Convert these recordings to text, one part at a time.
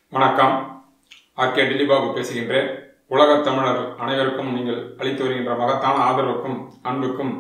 வணக்கம் ஆர்கே டில்லிபாபு பேசுகின்றேன் உலகத் தமிழர் அனைவருக்கும் நீங்கள் அளித்து வருகின்ற மகத்தான ஆதரவுக்கும் அன்புக்கும்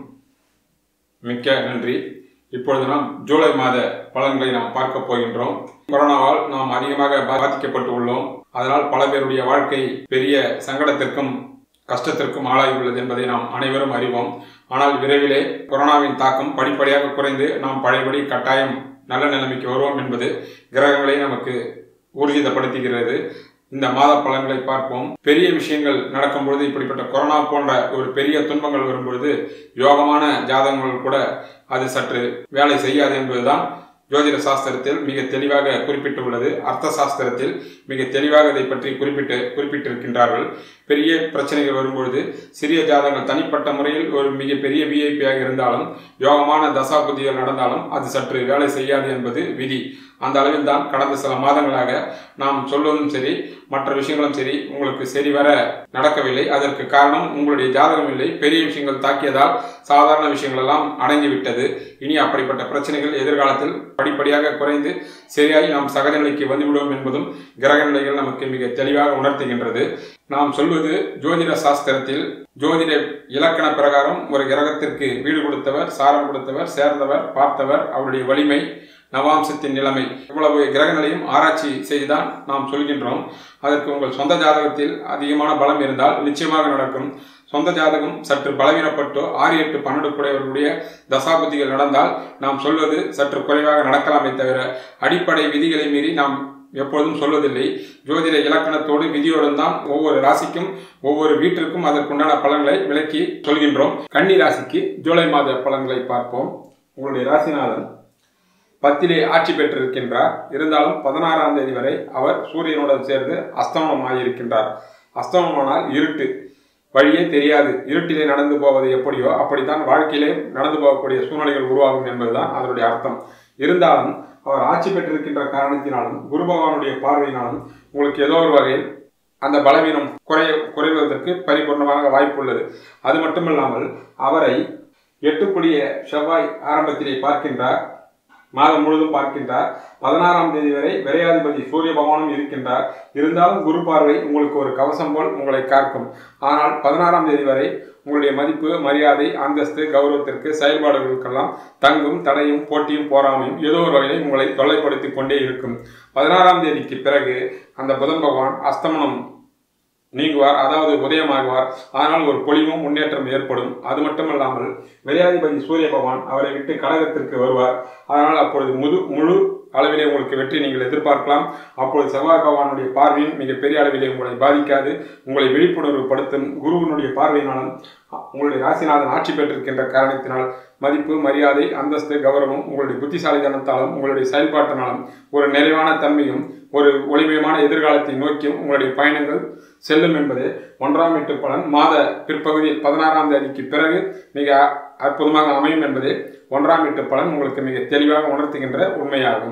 மிக்க நன்றி இப்பொழுது நாம் ஜூலை மாத பலன்களை நாம் பார்க்க போகின்றோம் கொரோனாவால் நாம் அதிகமாக பாதிக்கப்பட்டு உள்ளோம் அதனால் பல பேருடைய வாழ்க்கை பெரிய சங்கடத்திற்கும் கஷ்டத்திற்கும் ஆளாகியுள்ளது என்பதை நாம் அனைவரும் அறிவோம் ஆனால் விரைவிலே கொரோனாவின் தாக்கம் படிப்படியாக குறைந்து நாம் பழையபடி கட்டாயம் நல்ல நிலைமைக்கு வருவோம் என்பது கிரகங்களே நமக்கு ஊர்ஜிதப்படுத்துகிறது இந்த மாத பலன்களை பார்ப்போம் பெரிய விஷயங்கள் நடக்கும் பொழுது இப்படிப்பட்ட கொரோனா போன்ற ஒரு பெரிய துன்பங்கள் வரும்பொழுது யோகமான ஜாதகங்கள் கூட அது சற்று வேலை செய்யாது என்பதுதான் ஜோதிட சாஸ்திரத்தில் மிக தெளிவாக குறிப்பிட்டுள்ளது அர்த்த சாஸ்திரத்தில் மிக தெளிவாக இதை பற்றி குறிப்பிட்டு குறிப்பிட்டிருக்கின்றார்கள் பெரிய பிரச்சனைகள் வரும்பொழுது சிறிய ஜாதகங்கள் தனிப்பட்ட முறையில் ஒரு மிக பெரிய விஐபியாக இருந்தாலும் யோகமான தசா புத்திகள் நடந்தாலும் அது சற்று வேலை செய்யாது என்பது விதி அந்த அளவில் தான் கடந்த சில மாதங்களாக நாம் சொல்வதும் சரி மற்ற விஷயங்களும் சரி உங்களுக்கு சரிவர நடக்கவில்லை அதற்கு காரணம் உங்களுடைய ஜாதகம் இல்லை பெரிய விஷயங்கள் தாக்கியதால் சாதாரண விஷயங்கள் எல்லாம் அடங்கிவிட்டது இனி அப்படிப்பட்ட பிரச்சனைகள் எதிர்காலத்தில் படிப்படியாக குறைந்து சரியாய் நாம் சகஜ நிலைக்கு வந்துவிடுவோம் என்பதும் கிரக நிலைகள் நமக்கு மிக தெளிவாக உணர்த்துகின்றது நாம் சொல்வது ஜோதிட சாஸ்திரத்தில் ஜோதிட இலக்கண பிரகாரம் ஒரு கிரகத்திற்கு வீடு கொடுத்தவர் சாரம் கொடுத்தவர் சேர்ந்தவர் பார்த்தவர் அவருடைய வலிமை நவாம்சத்தின் நிலைமை இவ்வளவு கிரக நிலையும் ஆராய்ச்சி செய்துதான் நாம் சொல்கின்றோம் அதற்கு உங்கள் சொந்த ஜாதகத்தில் அதிகமான பலம் இருந்தால் நிச்சயமாக நடக்கும் சொந்த ஜாதகம் சற்று பலவீனப்பட்டோ ஆறு எட்டு பன்னெண்டு குடையவர்களுடைய தசாபதிகள் நடந்தால் நாம் சொல்வது சற்று குறைவாக நடக்கலாமே தவிர அடிப்படை விதிகளை மீறி நாம் எப்பொழுதும் சொல்வதில்லை ஜோதிட இலக்கணத்தோடு விதியோடு தான் ஒவ்வொரு ராசிக்கும் ஒவ்வொரு வீட்டிற்கும் அதற்குண்டான பலன்களை விளக்கி சொல்கின்றோம் கன்னி ராசிக்கு ஜூலை மாத பலன்களை பார்ப்போம் உங்களுடைய ராசிநாதன் பத்திலே ஆட்சி பெற்றிருக்கின்றார் இருந்தாலும் பதினாறாம் தேதி வரை அவர் சூரியனுடன் சேர்ந்து அஸ்தமனமாயிருக்கின்றார் அஸ்தமனமானால் இருட்டு வழியே தெரியாது இருட்டிலே நடந்து போவது எப்படியோ அப்படித்தான் வாழ்க்கையிலே நடந்து போகக்கூடிய சூழ்நிலைகள் உருவாகும் என்பதுதான் அதனுடைய அர்த்தம் இருந்தாலும் அவர் ஆட்சி பெற்றிருக்கின்ற காரணத்தினாலும் குரு பகவானுடைய பார்வையினாலும் உங்களுக்கு ஏதோ ஒரு வகையில் அந்த பலவீனம் குறைய குறைவதற்கு பரிபூர்ணமாக வாய்ப்பு உள்ளது அது மட்டுமல்லாமல் அவரை எட்டுக்குடிய செவ்வாய் ஆரம்பத்திலே பார்க்கின்றார் மாதம் முழுதும் பார்க்கின்றார் பதினாறாம் தேதி வரை விரையாதிபதி சூரிய பகவானும் இருக்கின்றார் இருந்தாலும் குரு பார்வை உங்களுக்கு ஒரு கவசம் போல் உங்களை காக்கும் ஆனால் பதினாறாம் தேதி வரை உங்களுடைய மதிப்பு மரியாதை அந்தஸ்து கௌரவத்திற்கு செயல்பாடுகளுக்கெல்லாம் தங்கும் தடையும் போட்டியும் போராமையும் ஏதோ ஒரு வகையில் உங்களை தொல்லைப்படுத்தி கொண்டே இருக்கும் பதினாறாம் தேதிக்கு பிறகு அந்த புதன் பகவான் அஸ்தமனம் நீங்குவார் அதாவது உதயமாகுவார் ஆனால் ஒரு பொலிவும் முன்னேற்றம் ஏற்படும் அது மட்டுமல்லாமல் விரையாதிபதி சூரிய பகவான் அவரை விட்டு கடகத்திற்கு வருவார் அதனால் அப்பொழுது முது முழு அளவிலே உங்களுக்கு வெற்றி நீங்கள் எதிர்பார்க்கலாம் அப்பொழுது செவ்வாய் பகவானுடைய பார்வையும் மிகப்பெரிய அளவிலே உங்களை பாதிக்காது உங்களை விழிப்புணர்வு படுத்தும் குருவினுடைய பார்வையினாலும் உங்களுடைய ராசிநாதன் ஆட்சி பெற்றிருக்கின்ற காரணத்தினால் மதிப்பு மரியாதை அந்தஸ்து கௌரவம் உங்களுடைய புத்திசாலித்தனத்தாலும் உங்களுடைய செயல்பாட்டினாலும் ஒரு நிறைவான தன்மையும் ஒரு ஒளிமயமான எதிர்காலத்தை நோக்கியும் உங்களுடைய பயணங்கள் செல்லும் என்பது ஒன்றாம் எட்டு பலன் மாத பிற்பகுதியில் பதினாறாம் தேதிக்கு பிறகு மிக அற்புதமாக அமையும் என்பது ஒன்றாம் எட்டு பலன் உங்களுக்கு மிக தெளிவாக உணர்த்துகின்ற உண்மையாகும்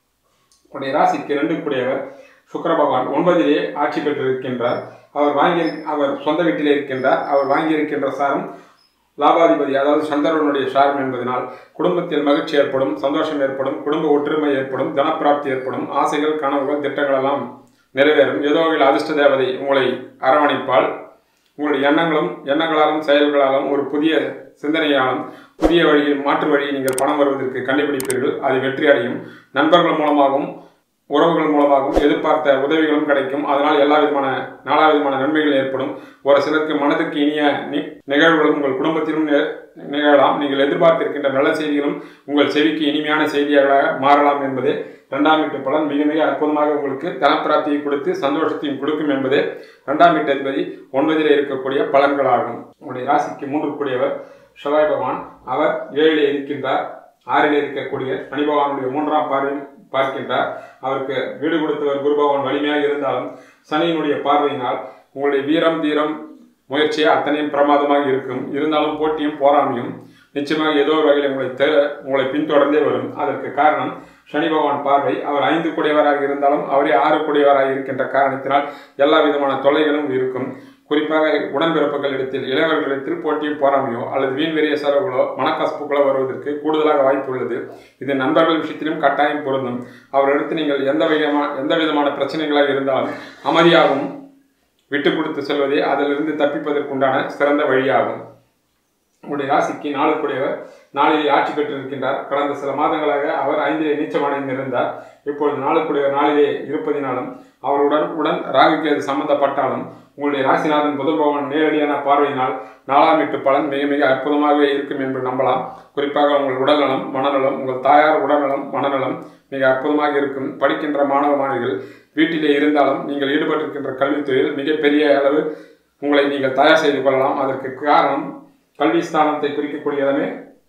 உடைய ராசிக்கு இரண்டு கூடியவர் சுக்கர பகவான் ஒன்பதிலே ஆட்சி பெற்றிருக்கின்றார் அவர் வாங்கி அவர் சொந்த வீட்டிலே இருக்கின்றார் அவர் வாங்கியிருக்கின்ற சாரம் லாபாதிபதி அதாவது சந்திரனுடைய சாரம் என்பதனால் குடும்பத்தில் மகிழ்ச்சி ஏற்படும் சந்தோஷம் ஏற்படும் குடும்ப ஒற்றுமை ஏற்படும் தனப்பிராப்தி ஏற்படும் ஆசைகள் கனவுகள் திட்டங்கள் எல்லாம் நிறைவேறும் ஏதோ வகையில் அதிர்ஷ்ட தேவதை உங்களை அரவணைப்பால் உங்களுடைய எண்ணங்களும் எண்ணங்களாலும் செயல்களாலும் ஒரு புதிய சிந்தனையாலும் புதிய வழியில் மாற்று வழியை நீங்கள் பணம் வருவதற்கு கண்டுபிடிப்பீர்கள் அது வெற்றி அடையும் நண்பர்கள் மூலமாகவும் உறவுகள் மூலமாகவும் எதிர்பார்த்த உதவிகளும் கிடைக்கும் அதனால் எல்லா விதமான நாலா விதமான நன்மைகள் ஏற்படும் ஒரு சிலருக்கு மனதுக்கு இனிய நிகழ்வுகளும் உங்கள் குடும்பத்திலும் நிகழலாம் நீங்கள் எதிர்பார்த்திருக்கின்ற நல்ல செய்திகளும் உங்கள் செவிக்கு இனிமையான செய்தியாக மாறலாம் என்பது இரண்டாம் வீட்டு பலன் மிக மிக அற்புதமாக உங்களுக்கு தனப்பிராப்தியை கொடுத்து சந்தோஷத்தையும் கொடுக்கும் என்பது இரண்டாம் வீட்டு அதிபதி ஒன்பதில் இருக்கக்கூடிய பலன்களாகும் உங்களுடைய ராசிக்கு மூன்று கூடியவர் செவ்வாய் பகவான் அவர் ஏழிலே இருக்கின்றார் ஆறிலே இருக்கக்கூடிய சனி பகவானுடைய மூன்றாம் பார்வை பார்க்கின்றார் அவருக்கு வீடு கொடுத்தவர் குரு பகவான் வலிமையாக இருந்தாலும் சனியினுடைய பார்வையினால் உங்களுடைய வீரம் தீரம் முயற்சியே அத்தனையும் பிரமாதமாக இருக்கும் இருந்தாலும் போட்டியும் போராமையும் நிச்சயமாக ஏதோ ஒரு வகையில் உங்களை தெ உங்களை பின்தொடர்ந்தே வரும் அதற்கு காரணம் சனி பகவான் பார்வை அவர் ஐந்து கூடியவராக இருந்தாலும் அவரே ஆறு கூடியவராக இருக்கின்ற காரணத்தினால் எல்லா விதமான தொல்லைகளும் இருக்கும் குறிப்பாக உடன்பிறப்புகளிடத்தில் இளையவர்களிடத்தில் போட்டியும் போராமையோ அல்லது வீண் வெறிய செலவுகளோ மனக்கசப்புகளோ வருவதற்கு கூடுதலாக வாய்ப்பு உள்ளது இது நண்பர்கள் விஷயத்திலும் கட்டாயம் பொருந்தும் அவர்களிடத்தில் நீங்கள் எந்த விதமான எந்த விதமான பிரச்சனைகளாக இருந்தாலும் அமைதியாகவும் விட்டு கொடுத்து செல்வதே அதிலிருந்து தப்பிப்பதற்குண்டான சிறந்த வழியாகும் உங்களுடைய ராசிக்கு நாளுக்குடையவர் நாளிலே ஆட்சி பெற்றிருக்கின்றார் கடந்த சில மாதங்களாக அவர் ஐந்திலே நீச்சமடைந்திருந்தார் இப்பொழுது நாளுக்குடையவர் நாளிலே இருப்பதினாலும் அவருடன் உடன் ராகுக்கேது சம்பந்தப்பட்டாலும் உங்களுடைய ராசிநாதன் புதன் பகவான் நேரடியான பார்வையினால் நாலாம் எட்டு பலன் மிக மிக அற்புதமாகவே இருக்கும் என்று நம்பலாம் குறிப்பாக உங்கள் உடல்நலம் மனநலம் உங்கள் தாயார் உடல்நலம் மனநலம் மிக அற்புதமாக இருக்கும் படிக்கின்ற மாணவ மாணவிகள் வீட்டிலே இருந்தாலும் நீங்கள் ஈடுபட்டிருக்கின்ற கல்வித்துறையில் மிகப்பெரிய அளவு உங்களை நீங்கள் தயார் செய்து கொள்ளலாம் அதற்கு காரணம் கல்வி ஸ்தானத்தை குறிக்கக்கூடிய இடமே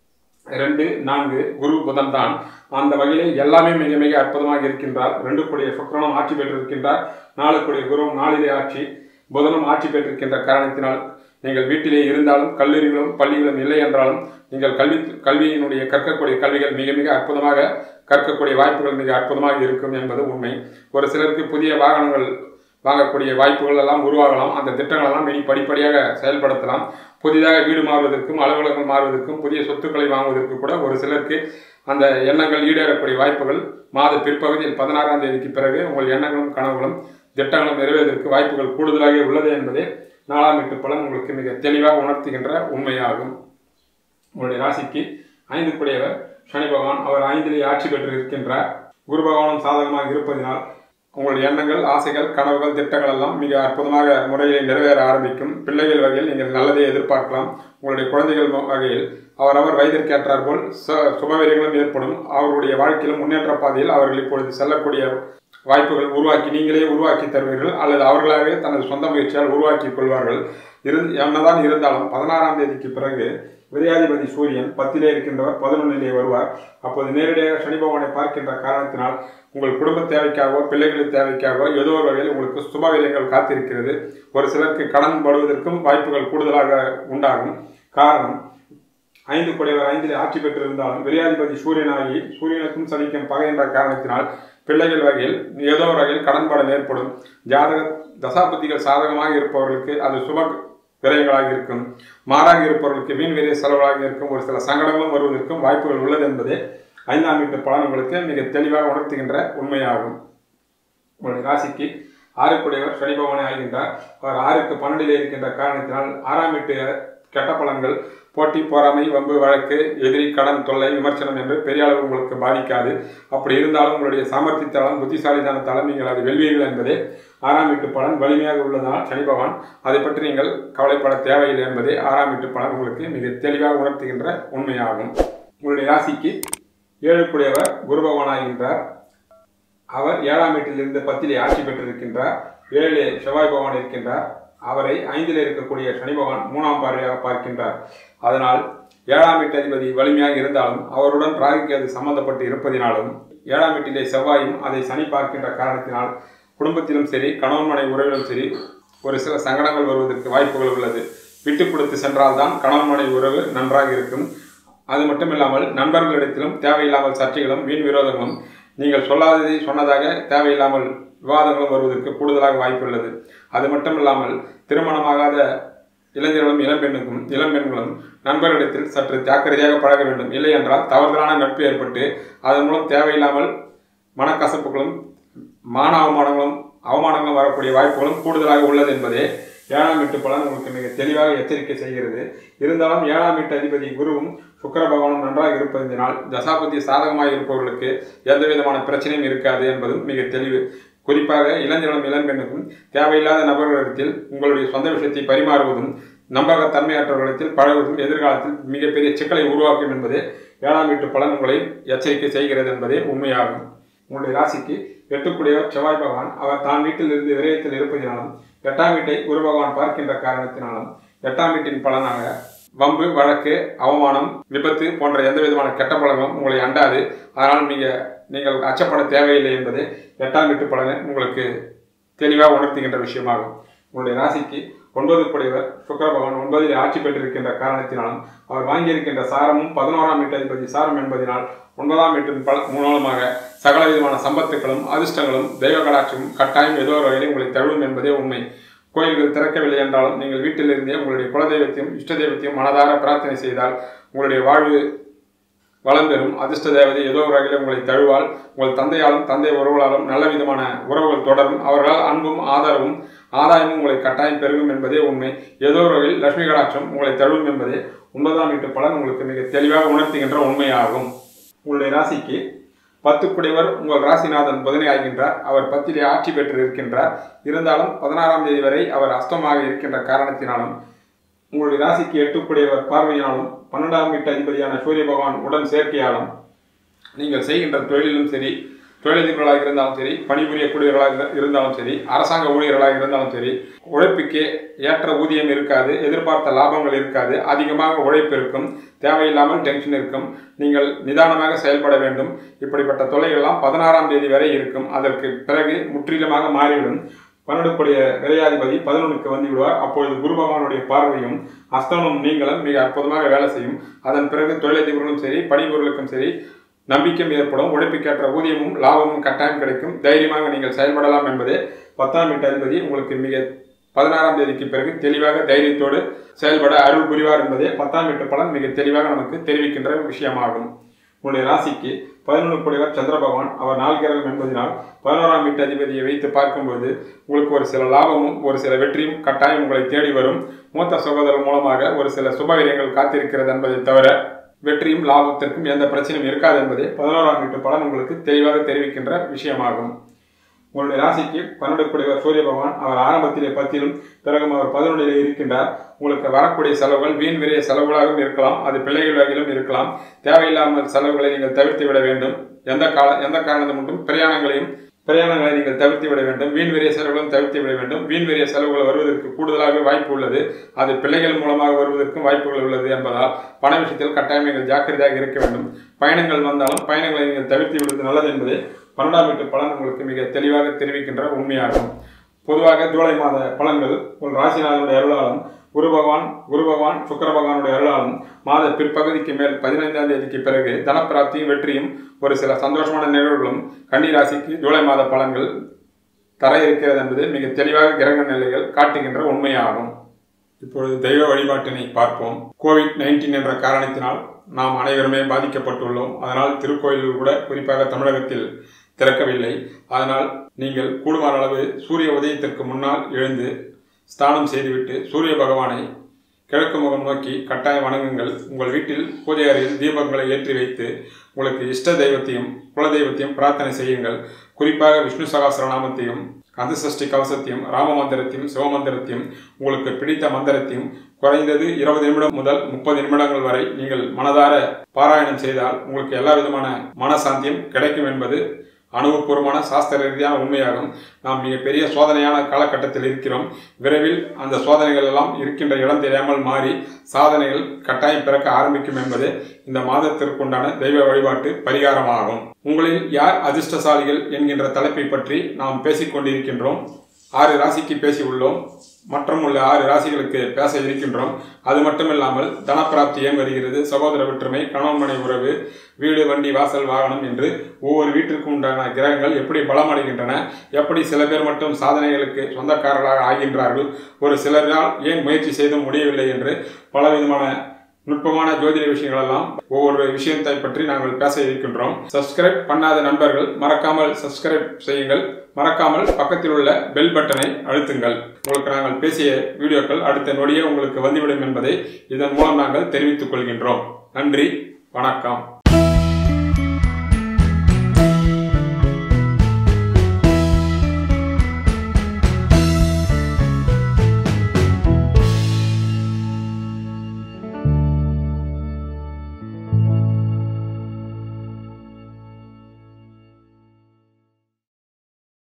ரெண்டு நான்கு குரு புதன் தான் அந்த வகையிலே எல்லாமே மிக மிக அற்புதமாக இருக்கின்றார் ரெண்டு கூடிய சுக்கிரனும் ஆட்சி பெற்றிருக்கின்றார் நாலு கூடிய குருவும் நாளிலே ஆட்சி புதனும் ஆட்சி பெற்றிருக்கின்ற காரணத்தினால் நீங்கள் வீட்டிலே இருந்தாலும் கல்லூரிகளும் பள்ளிகளும் இல்லை என்றாலும் நீங்கள் கல்வி கல்வியினுடைய கற்கக்கூடிய கல்விகள் மிக மிக அற்புதமாக கற்கக்கூடிய வாய்ப்புகள் மிக அற்புதமாக இருக்கும் என்பது உண்மை ஒரு சிலருக்கு புதிய வாகனங்கள் வாங்கக்கூடிய வாய்ப்புகள் எல்லாம் உருவாகலாம் அந்த திட்டங்கள் எல்லாம் இனி படிப்படியாக செயல்படுத்தலாம் புதிதாக வீடு மாறுவதற்கும் அலுவலகம் மாறுவதற்கும் புதிய சொத்துக்களை வாங்குவதற்கு கூட ஒரு சிலருக்கு அந்த எண்ணங்கள் ஈடேறக்கூடிய வாய்ப்புகள் மாத பிற்பகுதியில் பதினாறாம் தேதிக்கு பிறகு உங்கள் எண்ணங்களும் கனவுகளும் திட்டங்களும் நிறைவேறுவதற்கு வாய்ப்புகள் கூடுதலாக உள்ளது என்பதே நாலாம் எட்டு பலன் உங்களுக்கு மிக தெளிவாக உணர்த்துகின்ற உண்மையாகும் உங்களுடைய ராசிக்கு ஐந்து கூடியவர் சனி பகவான் அவர் ஐந்திலே ஆட்சி பெற்று இருக்கின்றார் குரு பகவானும் சாதகமாக இருப்பதினால் உங்களுடைய எண்ணங்கள் ஆசைகள் கனவுகள் திட்டங்கள் எல்லாம் மிக அற்புதமாக முறையில் நிறைவேற ஆரம்பிக்கும் பிள்ளைகள் வகையில் நீங்கள் நல்லதை எதிர்பார்க்கலாம் உங்களுடைய குழந்தைகள் வகையில் அவரவர் வயதிற்கேற்றார் போல் சு சுபவீரியங்களும் ஏற்படும் அவர்களுடைய வாழ்க்கையிலும் முன்னேற்ற பாதையில் அவர்கள் இப்பொழுது செல்லக்கூடிய வாய்ப்புகள் உருவாக்கி நீங்களே உருவாக்கி தருவீர்கள் அல்லது அவர்களாகவே தனது சொந்த முயற்சியால் உருவாக்கி கொள்வார்கள் இரு என்னதான் இருந்தாலும் பதினாறாம் தேதிக்கு பிறகு விரையாதிபதி சூரியன் பத்திலே இருக்கின்றவர் பதினொன்னிலே வருவார் அப்போது நேரடியாக சனி பகவானை பார்க்கின்ற காரணத்தினால் உங்கள் குடும்ப தேவைக்காகவோ பிள்ளைகளின் தேவைக்காகவோ ஏதோ ஒரு வகையில் உங்களுக்கு சுபவிதங்கள் காத்திருக்கிறது ஒரு சிலருக்கு கடன் படுவதற்கும் வாய்ப்புகள் கூடுதலாக உண்டாகும் காரணம் ஐந்து குடைவர் ஐந்தில் ஆட்சி பெற்றிருந்தாலும் விரையாதிபதி சூரியனாகி சூரியனுக்கும் சனிக்கும் பகை என்ற காரணத்தினால் பிள்ளைகள் வகையில் ஏதோ ஒரு வகையில் கடன்பாடு ஏற்படும் ஜாதக தசாபதிகள் சாதகமாக இருப்பவர்களுக்கு அது சுப விரயங்களாக இருக்கும் மாறாக இருப்பவர்களுக்கு வீண் விரைய செலவுகளாக இருக்கும் ஒரு சில சங்கடங்களும் வருவதற்கும் வாய்ப்புகள் உள்ளது என்பதே ஐந்தாம் வீட்டு பலன் உங்களுக்கு மிக தெளிவாக உணர்த்துகின்ற உண்மையாகும் உங்களுடைய ராசிக்கு ஆறுக்குடையவர் சனி பகவானே ஆகின்றார் அவர் ஆறுக்கு பன்னெண்டிலே இருக்கின்ற காரணத்தினால் ஆறாம் வீட்டு கெட்ட பலன்கள் போட்டி போராமை வம்பு வழக்கு எதிரி கடன் தொல்லை விமர்சனம் என்று பெரிய அளவு உங்களுக்கு பாதிக்காது அப்படி இருந்தாலும் உங்களுடைய சாமர்த்தியத்தாலும் புத்திசாலித்தனத்தாலும் நீங்கள் அதை வெல்வீர்கள் என்பதே ஆறாம் வீட்டு பலன் வலிமையாக உள்ளதனால் சனி பகவான் அதை பற்றி நீங்கள் கவலைப்பட தேவையில்லை என்பதே ஆறாம் வீட்டு பலன் உங்களுக்கு மிக தெளிவாக உணர்த்துகின்ற உண்மையாகும் உங்களுடைய ராசிக்கு ஏழுக்குடையவர் குரு பகவான் ஆகின்றார் அவர் ஏழாம் வீட்டிலிருந்து பத்திலே ஆட்சி பெற்றிருக்கின்றார் ஏழிலே செவ்வாய் பகவான் இருக்கின்றார் அவரை ஐந்தில் இருக்கக்கூடிய சனி பகவான் மூணாம் பார்வையாக பார்க்கின்றார் அதனால் ஏழாம் வீட்டு அதிபதி வலிமையாக இருந்தாலும் அவருடன் ராகுக்கு அது சம்பந்தப்பட்டு இருப்பதினாலும் ஏழாம் வீட்டிலே செவ்வாயும் அதை சனி பார்க்கின்ற காரணத்தினால் குடும்பத்திலும் சரி கணவன் மனை உறவிலும் சரி ஒரு சில சங்கடங்கள் வருவதற்கு வாய்ப்புகள் உள்ளது விட்டு கொடுத்து சென்றால்தான் கணவன் மனை உறவு நன்றாக இருக்கும் அது மட்டும் இல்லாமல் நண்பர்களிடத்திலும் தேவையில்லாமல் சர்ச்சைகளும் வீண் விரோதங்களும் நீங்கள் சொல்லாததை சொன்னதாக தேவையில்லாமல் விவாதங்களும் வருவதற்கு கூடுதலாக வாய்ப்புள்ளது அது மட்டும் இல்லாமல் திருமணமாகாத இளைஞர்களும் இளம்பெண்ணுக்கும் இளம்பெண்களும் நண்பர்களிடத்தில் சற்று ஜாக்கிரதையாக பழக வேண்டும் இல்லை என்றால் தவறுதலான நட்பு ஏற்பட்டு அதன் மூலம் தேவையில்லாமல் மனக்கசப்புகளும் மான அவமானங்களும் அவமானங்களும் வரக்கூடிய வாய்ப்புகளும் கூடுதலாக உள்ளது என்பதே ஏழாம் வீட்டு பலன் உங்களுக்கு மிக தெளிவாக எச்சரிக்கை செய்கிறது இருந்தாலும் ஏழாம் வீட்டு அதிபதி குருவும் சுக்கர பகவானும் நன்றாக இருப்பதினால் தசாபதி சாதகமாக இருப்பவர்களுக்கு எந்த விதமான பிரச்சனையும் இருக்காது என்பதும் மிக தெளிவு குறிப்பாக இளைஞர்களும் இளம்பெண்ணுக்கும் தேவையில்லாத நபர்களிடத்தில் உங்களுடைய சொந்த விஷயத்தை பரிமாறுவதும் நம்பகத்தன்மையற்றவர்களிடத்தில் பழகுவதும் எதிர்காலத்தில் மிகப்பெரிய சிக்கலை உருவாக்கும் என்பதே ஏழாம் வீட்டு பலன் உங்களை எச்சரிக்கை செய்கிறது என்பதே உண்மையாகும் உங்களுடைய ராசிக்கு எட்டுக்குடையவர் செவ்வாய் பகவான் அவர் தான் வீட்டில் இருந்து விரயத்தில் இருப்பதினாலும் எட்டாம் வீட்டை குரு பகவான் பார்க்கின்ற காரணத்தினாலும் எட்டாம் வீட்டின் பலனாக வம்பு வழக்கு அவமானம் விபத்து போன்ற எந்த விதமான கெட்ட பழக்கம் உங்களை அண்டாது அதனால் நீங்க நீங்கள் அச்சப்பட தேவையில்லை என்பது எட்டாம் வீட்டு பலனை உங்களுக்கு தெளிவாக உணர்த்துகின்ற விஷயமாகும் உங்களுடைய ராசிக்கு ஒன்பது குடையவர் சுக்கர பகவான் ஒன்பதில் ஆட்சி பெற்றிருக்கின்ற காரணத்தினாலும் அவர் வாங்கியிருக்கின்ற சாரமும் பதினோராம் வீட்டு அதிபதி சாரம் என்பதனால் ஒன்பதாம் வீட்டின் பல மூலமாக சகல விதமான சம்பத்துக்களும் அதிர்ஷ்டங்களும் தெய்வ கடாட்சமும் கட்டாயம் ஏதோ ஒரு வகையில் உங்களை தழுவும் என்பதே உண்மை கோயில்கள் திறக்கவில்லை என்றாலும் நீங்கள் வீட்டில் இருந்தே உங்களுடைய குலதெய்வத்தையும் இஷ்ட தெய்வத்தையும் மனதார பிரார்த்தனை செய்தால் உங்களுடைய வாழ்வு வளம் பெறும் அதிர்ஷ்ட தேவதை ஏதோ ஒரு வகையில் உங்களை தழுவால் உங்கள் தந்தையாலும் தந்தை உறவுகளாலும் நல்ல விதமான உறவுகள் தொடரும் அவர்களால் அன்பும் ஆதரவும் ஆதாயமும் உங்களை கட்டாயம் பெருகும் என்பதே உண்மை ஏதோ ஒரு வகையில் லட்சுமி கடாட்சம் உங்களை தழுவும் என்பதே ஒன்பதாம் வீட்டு பலன் உங்களுக்கு மிக தெளிவாக உணர்த்துகின்ற உண்மையாகும் உங்களுடைய ராசிக்கு பத்து குடைவர் உங்கள் ராசிநாதன் புதனை ஆகின்றார் அவர் பத்திலே ஆட்சி பெற்று இருக்கின்றார் இருந்தாலும் பதினாறாம் தேதி வரை அவர் அஸ்தமாக இருக்கின்ற காரணத்தினாலும் உங்களுடைய ராசிக்கு எட்டுக்குடையவர் பார்வையினாலும் பன்னெண்டாம் வீட்டு அதிபதியான சூரிய பகவான் உடன் சேர்க்கையாலும் நீங்கள் செய்கின்ற தொழிலிலும் சரி தொழிலதிபர்களாக இருந்தாலும் சரி பணிபுரியக்கூடியவர்களாக இருந்தாலும் சரி அரசாங்க ஊழியர்களாக இருந்தாலும் சரி உழைப்புக்கே ஏற்ற ஊதியம் இருக்காது எதிர்பார்த்த லாபங்கள் இருக்காது அதிகமாக உழைப்பு இருக்கும் தேவையில்லாமல் டென்ஷன் இருக்கும் நீங்கள் நிதானமாக செயல்பட வேண்டும் இப்படிப்பட்ட தொல்லைகள்லாம் பதினாறாம் தேதி வரை இருக்கும் அதற்கு பிறகு முற்றிலுமாக மாறிவிடும் பன்னெண்டுக்குடைய விரையாதிபதி பதினொன்றுக்கு வந்து விடுவார் அப்பொழுது குரு பகவானுடைய பார்வையும் அஸ்தமனம் நீங்களும் மிக அற்புதமாக வேலை செய்யும் அதன் பிறகு தொழிலதிபர்களும் சரி பணிபொருளுக்கும் சரி நம்பிக்கையும் ஏற்படும் உழைப்புக்கேற்ற ஊதியமும் லாபமும் கட்டாயம் கிடைக்கும் தைரியமாக நீங்கள் செயல்படலாம் என்பதே பத்தாம் வீட்டு அதிபதி உங்களுக்கு மிக பதினாறாம் தேதிக்கு பிறகு தெளிவாக தைரியத்தோடு செயல்பட அருள் புரிவார் என்பதே பத்தாம் வீட்டு பலன் மிக தெளிவாக நமக்கு தெரிவிக்கின்ற விஷயமாகும் உங்களுடைய ராசிக்கு பதினொன்று குடைவர் சந்திர பகவான் அவர் நால்கிரகம் என்பதனால் பதினோராம் வீட்டு அதிபதியை வைத்து பார்க்கும்போது உங்களுக்கு ஒரு சில லாபமும் ஒரு சில வெற்றியும் கட்டாயம் உங்களை தேடி வரும் மூத்த சகோதரர் மூலமாக ஒரு சில சுபவீரியங்கள் காத்திருக்கிறது என்பதை தவிர வெற்றியும் லாபத்திற்கும் எந்த பிரச்சனையும் இருக்காது என்பதே பதினோராம் வீட்டு பலன் உங்களுக்கு தெளிவாக தெரிவிக்கின்ற விஷயமாகும் உங்களுடைய ராசிக்கு பன்னெண்டு குடைவர் சூரிய பகவான் அவர் ஆரம்பத்திலே பத்திலும் பிறகும் அவர் பதினொன்றிலே இருக்கின்றார் உங்களுக்கு வரக்கூடிய செலவுகள் வீண் விரைய செலவுகளாகவும் இருக்கலாம் அது பிள்ளைகள் வகையிலும் இருக்கலாம் தேவையில்லாமல் செலவுகளை நீங்கள் தவிர்த்து விட வேண்டும் எந்த கால எந்த காரணத்தை மட்டும் பிரயாணங்களையும் பிரயாணங்களை நீங்கள் தவிர்த்து விட வேண்டும் வீண் விரைய செலவுகளும் தவிர்த்து விட வேண்டும் வீண் விரைய செலவுகள் வருவதற்கு கூடுதலாக வாய்ப்பு உள்ளது அது பிள்ளைகள் மூலமாக வருவதற்கும் வாய்ப்புகள் உள்ளது என்பதால் பண விஷயத்தில் கட்டாயம் நீங்கள் ஜாக்கிரதையாக இருக்க வேண்டும் பயணங்கள் வந்தாலும் பயணங்களை நீங்கள் தவிர்த்து விடுவது நல்லது என்பதை பன்னெண்டாம் வீட்டு பலன் உங்களுக்கு மிக தெளிவாக தெரிவிக்கின்ற உண்மையாகும் பொதுவாக ஜூலை மாத பலன்கள் உங்கள் ராசிநாதனுடைய அருளாலும் குரு பகவான் குரு பகவான் சுக்கர பகவானுடைய அருளாலும் மாத பிற்பகுதிக்கு மேல் பதினைந்தாம் தேதிக்கு பிறகு தனப்பிராப்தியும் வெற்றியும் ஒரு சில சந்தோஷமான நிகழ்வுகளும் கன்னி ராசிக்கு ஜூலை மாத பலன்கள் தர இருக்கிறது என்பது மிக தெளிவாக கிரக நிலைகள் காட்டுகின்ற உண்மையாகும் இப்பொழுது தெய்வ வழிபாட்டினை பார்ப்போம் கோவிட் நைன்டீன் என்ற காரணத்தினால் நாம் அனைவருமே பாதிக்கப்பட்டுள்ளோம் அதனால் திருக்கோயில்கள் கூட குறிப்பாக தமிழகத்தில் திறக்கவில்லை அதனால் நீங்கள் கூடுமான அளவு சூரிய உதயத்திற்கு முன்னால் எழுந்து ஸ்தானம் செய்துவிட்டு சூரிய பகவானை கிழக்கு முகம் நோக்கி கட்டாயம் வணங்குங்கள் உங்கள் வீட்டில் பூஜை அறையில் தீபங்களை ஏற்றி வைத்து உங்களுக்கு இஷ்ட தெய்வத்தையும் குல தெய்வத்தையும் பிரார்த்தனை செய்யுங்கள் குறிப்பாக விஷ்ணு சகாசிரநாமத்தையும் கந்தசஷ்டி கவசத்தையும் ராம மந்திரத்தையும் சிவமந்திரத்தையும் உங்களுக்கு பிடித்த மந்திரத்தையும் குறைந்தது இருபது நிமிடம் முதல் முப்பது நிமிடங்கள் வரை நீங்கள் மனதார பாராயணம் செய்தால் உங்களுக்கு எல்லா விதமான மனசாந்தியும் கிடைக்கும் என்பது அனுபவபூர்வமான சாஸ்திர ரீதியான உண்மையாகும் நாம் மிகப்பெரிய சோதனையான காலகட்டத்தில் இருக்கிறோம் விரைவில் அந்த சோதனைகள் எல்லாம் இருக்கின்ற இடம் தெரியாமல் மாறி சாதனைகள் கட்டாயம் பிறக்க ஆரம்பிக்கும் என்பது இந்த மாதத்திற்குண்டான தெய்வ வழிபாட்டு பரிகாரமாகும் உங்களில் யார் அதிர்ஷ்டசாலிகள் என்கின்ற தலைப்பை பற்றி நாம் பேசிக் கொண்டிருக்கின்றோம் ஆறு ராசிக்கு பேசி உள்ளோம் மற்றும் உள்ள ஆறு ராசிகளுக்கு பேச இருக்கின்றோம் அது மட்டுமில்லாமல் தனப்பிராப்தி ஏன் வருகிறது சகோதர ஒற்றுமை கணவன் மனை உறவு வீடு வண்டி வாசல் வாகனம் என்று ஒவ்வொரு வீட்டிற்கும் உண்டான கிரகங்கள் எப்படி பலமடைகின்றன எப்படி சில பேர் மட்டும் சாதனைகளுக்கு சொந்தக்காரர்களாக ஆகின்றார்கள் ஒரு சிலரால் ஏன் முயற்சி செய்தும் முடியவில்லை என்று பலவிதமான நுட்பமான ஜோதிட விஷயங்கள் எல்லாம் ஒவ்வொரு விஷயத்தை பற்றி நாங்கள் பேச இருக்கின்றோம் சப்ஸ்கிரைப் பண்ணாத நண்பர்கள் மறக்காமல் சப்ஸ்கிரைப் செய்யுங்கள் மறக்காமல் பக்கத்தில் உள்ள பெல் பட்டனை அழுத்துங்கள் உங்களுக்கு நாங்கள் பேசிய வீடியோக்கள் அடுத்த நொடியே உங்களுக்கு வந்துவிடும் என்பதை இதன் மூலம் நாங்கள் தெரிவித்துக் கொள்கின்றோம் நன்றி வணக்கம்